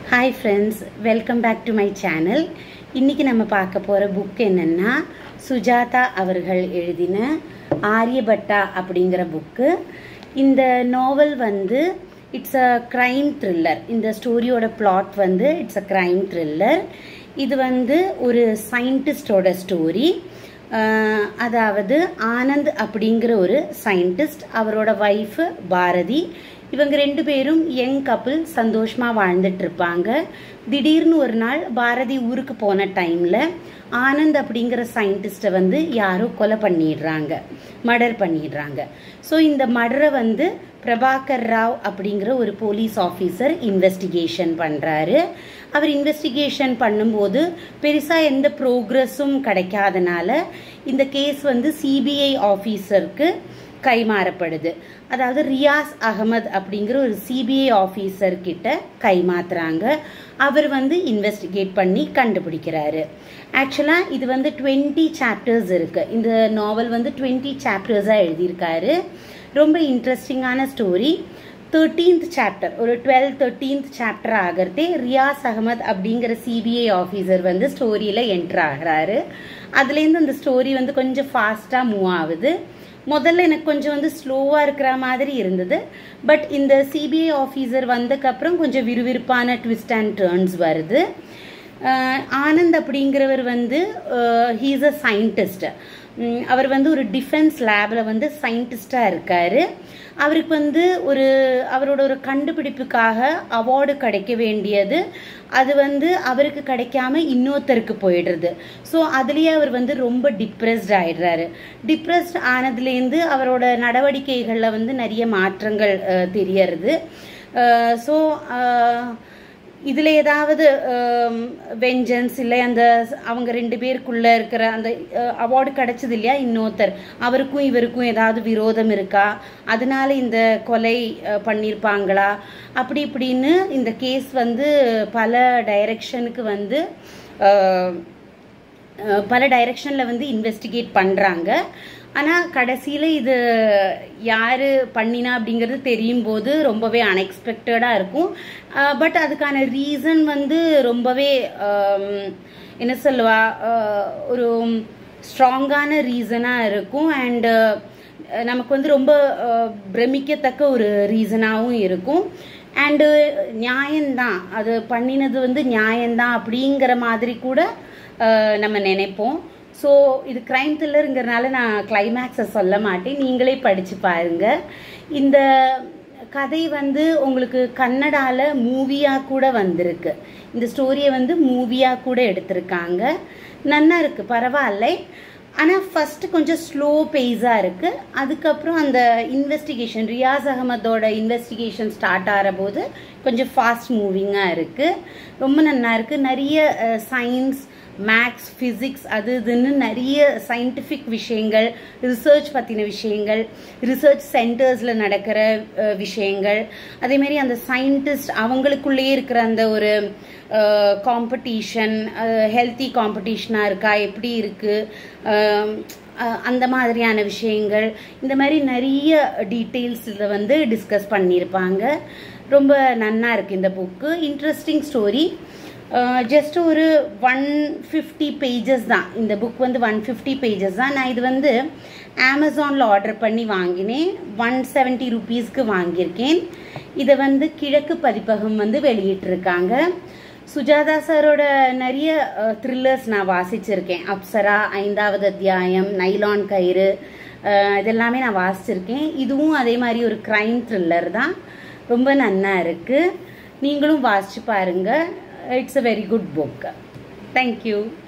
Hi friends welcome back to my channel இன்றைக்கி நம்ம பார்க்க போகிற புக் என்னென்னா சுஜாதா அவர்கள் எழுதின ஆரியபட்டா அப்படிங்கிற புக்கு இந்த நாவல் வந்து இட்ஸ் அ க்ரைம் த்ரில்லர் இந்த ஸ்டோரியோட பிளாட் வந்து இட்ஸ் அ க்ரைம் த்ரில்லர் இது வந்து ஒரு சயின்டிஸ்டோட ஸ்டோரி அதாவது ஆனந்த் அப்படிங்கிற ஒரு சயின்டிஸ்ட் அவரோட ஒய்ஃபு பாரதி இவங்க ரெண்டு பேரும் யங் கப்பிள் சந்தோஷமாக வாழ்ந்துட்டு இருப்பாங்க திடீர்னு ஒரு நாள் பாரதி ஊருக்கு போன டைமில் ஆனந்த் அப்படிங்கிற சயின்டிஸ்ட்டை வந்து யாரோ கொலை பண்ணிடுறாங்க மர்டர் பண்ணிடுறாங்க ஸோ இந்த மர்டரை வந்து பிரபாகர் ராவ் அப்படிங்கிற ஒரு போலீஸ் ஆஃபீஸர் இன்வெஸ்டிகேஷன் பண்ணுறாரு அவர் இன்வெஸ்டிகேஷன் பண்ணும்போது பெருசாக எந்த ப்ரோக்ரஸும் கிடைக்காதனால இந்த கேஸ் வந்து சிபிஐ ஆஃபீஸருக்கு கைமாறப்படுது அதாவது ரியாஸ் அகமது அப்படிங்கிற ஒரு சிபிஐ ஆஃபீஸர் கிட்ட கைமாத்துறாங்க அவர் வந்து இன்வெஸ்டிகேட் பண்ணி கண்டுபிடிக்கிறாரு ஆக்சுவலாக இது வந்து டுவெண்ட்டி சாப்டர்ஸ் இருக்குது இந்த நாவல் வந்து டுவெண்ட்டி சாப்டர்ஸாக எழுதியிருக்காரு ரொம்ப இன்ட்ரெஸ்டிங்கான ஸ்டோரி தேர்ட்டீன்த் சாப்டர் ஒரு டுவெல் தேர்ட்டீன்த் சாப்டர் ஆகிறதே ரியாஸ் அகமத் அப்படிங்கிற சிபிஐ ஆஃபீஸர் வந்து ஸ்டோரியில் என்ட்ரு ஆகிறாரு அதுலேருந்து அந்த ஸ்டோரி வந்து கொஞ்சம் ஃபாஸ்ட்டாக மூவ் ஆகுது முதல்ல எனக்கு கொஞ்சம் வந்து ஸ்லோவாக இருக்கிற மாதிரி இருந்தது பட் இந்த சிபிஐ ஆஃபீஸர் வந்ததுக்கப்புறம் கொஞ்சம் விறுவிறுப்பான ட்விஸ்ட் அண்ட் டேர்ன்ஸ் வருது ஆனந்த் அப்படிங்கிறவர் வந்து ஹீஸ் அ சயின்டிஸ்ட் அவர் வந்து ஒரு டிஃபென்ஸ் லேபில் வந்து சயின்டிஸ்டாக இருக்கார் அவருக்கு வந்து ஒரு அவரோட ஒரு கண்டுபிடிப்புக்காக அவார்டு கிடைக்க வேண்டியது அது வந்து அவருக்கு கிடைக்காம இன்னொருத்தருக்கு போயிடுறது ஸோ அதுலேயே அவர் வந்து ரொம்ப டிப்ரெஸ்ட் ஆயிடுறாரு டிப்ரெஸ்ட் ஆனதுலேருந்து அவரோட நடவடிக்கைகளில் வந்து நிறைய மாற்றங்கள் தெரியறது ஸோ இதில் ஏதாவது வெஞ்சன்ஸ் இல்லை அந்த அவங்க ரெண்டு பேருக்குள்ளே இருக்கிற அந்த அவார்டு கிடச்சது இல்லையா இன்னொருத்தர் அவருக்கும் இவருக்கும் ஏதாவது விரோதம் இருக்கா அதனால இந்த கொலை பண்ணியிருப்பாங்களா அப்படி இப்படின்னு இந்த கேஸ் வந்து பல டைரக்ஷனுக்கு வந்து பல டைரக்ஷனில் வந்து இன்வெஸ்டிகேட் பண்ணுறாங்க ஆனால் கடைசியில் இது யார் பண்ணினா அப்படிங்கிறது தெரியும் போது ரொம்பவே அன்எக்ஸ்பெக்டடாக இருக்கும் பட் அதுக்கான ரீசன் வந்து ரொம்பவே என்ன சொல்லுவா ஒரு ஸ்ட்ராங்கான ரீசனாக இருக்கும் அண்டு நமக்கு வந்து ரொம்ப பிரமிக்கத்தக்க ஒரு ரீசனாகவும் இருக்கும் அண்டு நியாயம்தான் அது பண்ணினது வந்து நியாயம்தான் அப்படிங்கிற மாதிரி கூட நம்ம நினைப்போம் ஸோ இது க்ரைம் த்ரில்லருங்கிறனால நான் கிளைமேக்ஸை சொல்ல மாட்டேன் நீங்களே படித்து பாருங்க இந்த கதை வந்து உங்களுக்கு கன்னடாவில் மூவியாக கூட வந்திருக்கு இந்த ஸ்டோரியை வந்து மூவியாக கூட எடுத்திருக்காங்க நல்லா இருக்குது பரவாயில்ல ஆனால் ஃபஸ்ட்டு கொஞ்சம் ஸ்லோ பேஸாக இருக்குது அதுக்கப்புறம் அந்த இன்வெஸ்டிகேஷன் ரியாஸ் அகமதோட இன்வெஸ்டிகேஷன் ஸ்டார்ட் ஆகிற போது கொஞ்சம் ஃபாஸ்ட் மூவிங்காக இருக்குது ரொம்ப நல்லா இருக்குது நிறைய சயின்ஸ் மேக்ஸ் ஃபிசிக்ஸ் அது இதுன்னு நிறைய சயின்டிஃபிக் விஷயங்கள் ரிசர்ச் பற்றின விஷயங்கள் ரிசர்ச் சென்டர்ஸில் நடக்கிற விஷயங்கள் அதேமாரி அந்த சயின்டிஸ்ட் அவங்களுக்குள்ளேயே இருக்கிற அந்த ஒரு காம்படிஷன் ஹெல்த்தி காம்படிஷனாக இருக்கா எப்படி இருக்குது அந்த மாதிரியான விஷயங்கள் இந்த மாதிரி நிறைய டீட்டெயில்ஸ் இதில் வந்து டிஸ்கஸ் பண்ணியிருப்பாங்க ரொம்ப நன்னா இருக்குது இந்த புக்கு இன்ட்ரெஸ்டிங் ஸ்டோரி ஜஸ்ட் ஒரு ஒன் ஃபிஃப்டி பேஜஸ் தான் இந்த புக் வந்து ஒன் ஃபிஃப்டி பேஜஸ் தான் நான் இது வந்து அமேசானில் ஆர்டர் பண்ணி வாங்கினேன் ஒன் செவன்ட்டி ருபீஸ்க்கு வாங்கியிருக்கேன் இதை வந்து கிழக்கு பதிப்பகம் வந்து வெளியிட்டிருக்காங்க சுஜாதா சாரோட நிறைய த்ரில்லர்ஸ் நான் வாசிச்சிருக்கேன் அப்சரா ஐந்தாவது அத்தியாயம் நைலான் கயிறு இதெல்லாமே நான் வாசிச்சிருக்கேன் இதுவும் அதே மாதிரி ஒரு க்ரைம் த்ரில்லர் தான் ரொம்ப நன்னா இருக்குது நீங்களும் வாசிச்சு பாருங்கள் it's a very good book. Thank you.